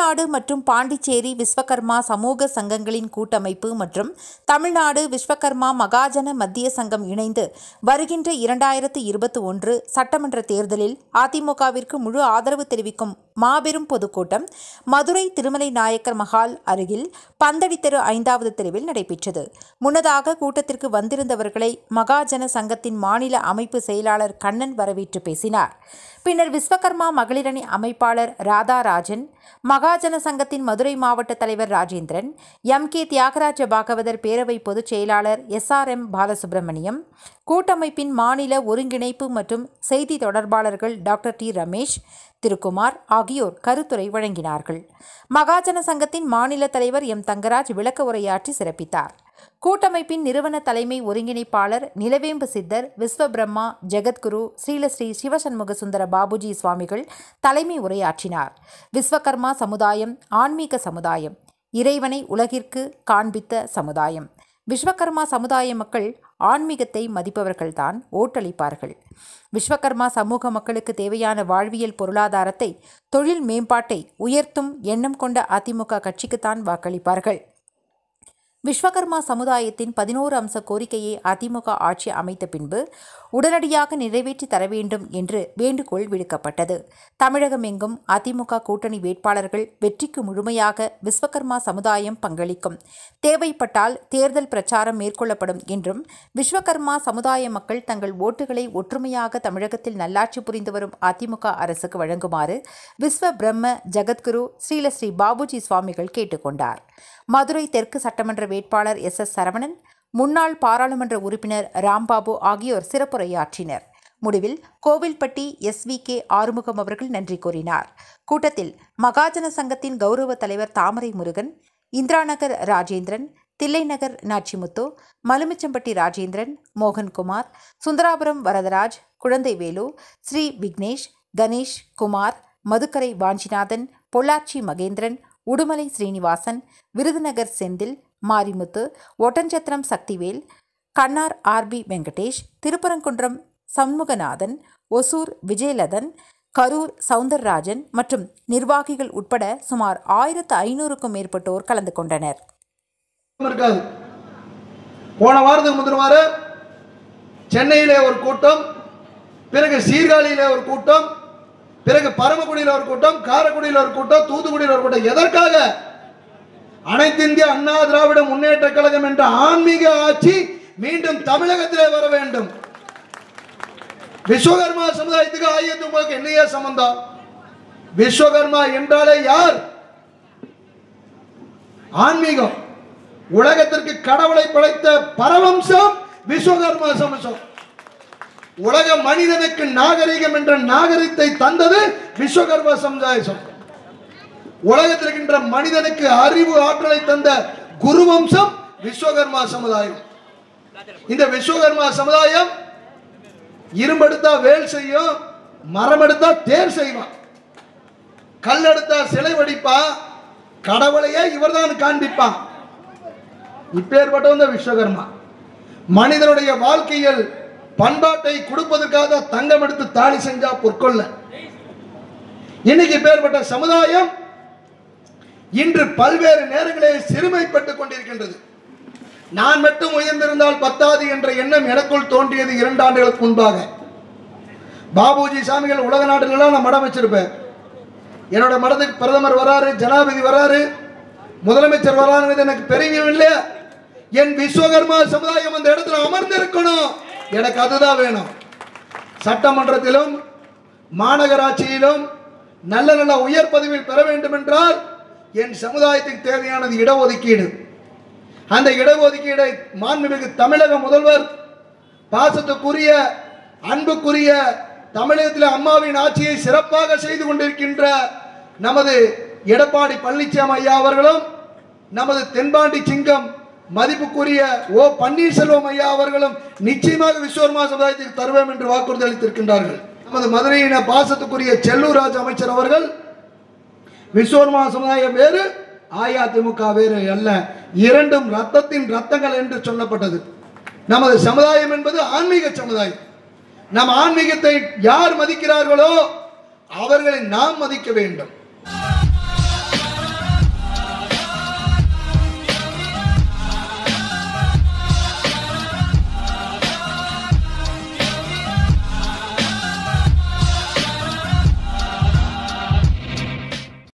தமிழ்நாடு மற்றும் பாண்டிச்சேரி விஸ்வகர்மா சமூக சங்கங்களின் கூட்டமைப்பு மற்றும் தமிழ்நாடு விஸ்வகர்மா மகாஜன மத்திய சங்கம் இணைந்து வருகின்ற இரண்டாயிரத்து இருபத்தி ஒன்று சட்டமன்ற தேர்தலில் அதிமுகவிற்கு முழு ஆதரவு தெரிவிக்கும் மாபெரும் பொதுக்கூட்டம் மதுரை திருமலை நாயக்கர் மஹால் அருகில் பந்தடி தெரு ஐந்தாவது தெருவில் நடைபெற்றது முன்னதாக கூட்டத்திற்கு வந்திருந்தவர்களை மகாஜன சங்கத்தின் மாநில அமைப்பு செயலாளர் கண்ணன் வரவேற்று பேசினார் பின்னர் விஸ்வகர்மா மகளிரணி அமைப்பாளர் ராதாராஜன் மகாஜன சங்கத்தின் மதுரை மாவட்ட தலைவர் ராஜேந்திரன் எம் கே தியாகராஜ பாகவதர் பேரவை பொதுச் செயலாளர் எஸ் ஆர் எம் பாலசுப்ரமணியம் கூட்டமைப்பின் மாநில ஒருங்கிணைப்பு மற்றும் செய்தி தொடர்பாளர்கள் டாக்டர் டி ரமேஷ் திருக்குமார் ஆகியோர் கருத்துரை வழங்கினார்கள் மகாஜன சங்கத்தின் மாநில தலைவர் எம் தங்கராஜ் விளக்க உரையாற்றி சிறப்பித்தார் கூட்டமைப்பின் நிறுவன தலைமை ஒருங்கிணைப்பாளர் நிலவேம்பு சித்தர் விஸ்வபிரம்மா ஜெகத்குரு ஸ்ரீலஸ்ரீ சிவசண்முக சுந்தர பாபுஜி சுவாமிகள் தலைமை உரையாற்றினார் விஸ்வகர்மா சமுதாயம் ஆன்மீக சமுதாயம் இறைவனை உலகிற்கு காண்பித்த சமுதாயம் விஸ்வகர்மா சமுதாய மக்கள் ஆன்மீகத்தை மதிப்பவர்கள்தான் ஓட்டளிப்பார்கள் விஸ்வகர்மா சமூக மக்களுக்கு தேவையான வாழ்வியல் பொருளாதாரத்தை தொழில் மேம்பாட்டை உயர்த்தும் எண்ணம் கொண்ட அதிமுக கட்சிக்குத்தான் வாக்களிப்பார்கள் விஸ்வகர்மா சமுதாயத்தின் பதினோரு அம்ச கோரிக்கையை அதிமுக ஆட்சி அமைத்த பின்பு உடனடியாக நிறைவேற்றி தர வேண்டும் என்று வேண்டுகோள் விடுக்கப்பட்டது தமிழகம் எங்கும் அதிமுக கூட்டணி வேட்பாளர்கள் வெற்றிக்கு முழுமையாக விஸ்வகர்மா சமுதாயம் பங்களிக்கும் தேவைப்பட்டால் தேர்தல் பிரச்சாரம் மேற்கொள்ளப்படும் என்றும் விஸ்வகர்மா சமுதாய மக்கள் தங்கள் ஓட்டுகளை ஒற்றுமையாக தமிழகத்தில் நல்லாட்சி புரிந்து வரும் அதிமுக அரசுக்கு வழங்குமாறு விஸ்வ பிரம்ம ஜகத்குரு ஸ்ரீலஸ்ரீ பாபுஜி சுவாமிகள் கேட்டுக்கொண்டார் மதுரை தெற்கு சட்டமன்ற வேட்பாளர் எஸ் எஸ் சரவணன் முன்னாள் பாராளுமன்ற உறுப்பினர் ராம்பாபு ஆகியோர் சிறப்புரையாற்றினர் முடிவில் Kovilpatti S V K Arumugam அவர்கள் நன்றி கூறினார் கூட்டத்தில் மகாஜன சங்கத்தின் கௌரவ தலைவர் தாமரை முருகன் இந்திராநகர் ராஜேந்திரன் தில்லைநகர் நாச்சிமுத்து மலுமிச்சம்பட்டி ராஜேந்திரன் மோகன்குமார் சுந்தராபுரம் வரதராஜ் குழந்தைவேலு ஸ்ரீ விக்னேஷ் கணேஷ் குமார் மதுக்கரை வாஞ்சிநாதன் பொள்ளாச்சி மகேந்திரன் உடுமலை ஸ்ரீனிவாசன் விருதுநகர் செந்தில் மாரிமுத்து ஒட்டஞ்சத்திரம் சக்திவேல் கண்ணார் ஆர்பி வெங்கடேஷ் திருப்பரங்குன்றம் சண்முகநாதன் ஒசூர் விஜயலதன் கரூர் சவுந்தரராஜன் மற்றும் நிர்வாகிகள் உட்பட சுமார் ஆயிரத்து ஐநூறுக்கும் மேற்பட்டோர் கலந்து கொண்டனர் இருக்காது போன வாரத்துக்கு முந்தின வாரம் சென்னையிலே ஒரு கூட்டம் பிறகு சீர்காழியிலே ஒரு கூட்டம் பிறகு பரமக்குடியில் ஒரு கூட்டம் காரைக்குடியில் ஒரு கூட்டம் தூத்துக்குடியில் ஒரு கூட்டம் எதற்காக அனைத்து இந்திய அண்ணா திராவிட முன்னேற்ற கழகம் என்ற ஆன்மீக ஆட்சி மீண்டும் தமிழகத்திலே வர வேண்டும் விஸ்வகர்மா சமுதாயத்துக்கு ஆயிரத்தி என்னையா சம்பந்தம் விஸ்வகர்மா என்றாலே யார் ஆன்மீகம் உலகத்திற்கு கடவுளை படைத்த பரவம்சம் விஸ்வகர்மா சமசம் உலக மனிதனுக்கு நாகரிகம் என்ற நாகரிகத்தை தந்தது விஸ்வகர்மா சமுதாயம் உலகத்திற்கின்ற மனிதனுக்கு அறிவு ஆற்றலை தந்த குருவம்சம் விஸ்வகர்மா சமுதாயம் இந்த விஸ்வகர்மா சமுதாயம் இரும்பெடுத்தா வேல் செய்யும் மரம் எடுத்தா தேர் செய்வான் கல் எடுத்தா சிலை வடிப்பான் கடவுளையே இவர்தான் காண்பிப்பான் இப்பேற்பட்டவன் விஸ்வகர்மா மனிதனுடைய வாழ்க்கையில் பண்பாட்டை கொடுப்பதற்காக தங்கம் எடுத்து தாலி செஞ்சா பொற்கொள்ள இன்னைக்கு பேர்பட்ட சமுதாயம் இன்று பல்வேறு நேரங்களில் சிறுமைப்பட்டுக் கொண்டிருக்கின்றது நான் மட்டும் உயர்ந்திருந்தால் பத்தாது என்ற எண்ணம் எனக்குள் தோன்றியது இரண்டு ஆண்டுகளுக்கு முன்பாக பாபுஜி சாமிகள் உலக நாடுகளெல்லாம் நான் மடம் வச்சிருப்பேன் என்னோட மடத்துக்கு பிரதமர் வராரு ஜனாதிபதி வராரு முதலமைச்சர் வராருங்கிறது எனக்கு பெருமையும் இல்லை என் விஸ்வகர்மா சமுதாயம் அந்த இடத்துல அமர்ந்திருக்கணும் எனக்கு அதுதான் வேணும் சட்டமன்றத்திலும் மாநகராட்சியிலும் நல்ல நல்ல உயர் பதவியில் பெற வேண்டும் என்றால் என் சமுதாயத்துக்கு தேவையானது இடஒதுக்கீடு அந்த இடஒதுக்கீடை மாண்புமிகு தமிழக முதல்வர் பாசத்துக்குரிய அன்புக்குரிய தமிழகத்தில் அம்மாவின் ஆட்சியை சிறப்பாக செய்து கொண்டிருக்கின்ற நமது எடப்பாடி பழனிசாமி ஐயா அவர்களும் நமது தென்பாண்டி சிங்கம் மதிப்புக்குரிய ஓ பன்னீர்செல்வம் ஐயா அவர்களும் நிச்சயமாக விஸ்வகர்மா சமுதாயத்துக்கு தருவோம் என்று வாக்குறுதி அளித்திருக்கின்றார்கள் நமது மதுரையின பாசத்துக்குரிய செல்லூராஜ் அமைச்சர் அவர்கள் விஸ்வகர்மா சமுதாயம் வேறு அஇஅதிமுக வேறு அல்ல இரண்டும் ரத்தத்தின் ரத்தங்கள் என்று சொல்லப்பட்டது நமது சமுதாயம் என்பது ஆன்மீக சமுதாயம் நம் ஆன்மீகத்தை யார் மதிக்கிறார்களோ அவர்களை நாம் மதிக்க வேண்டும்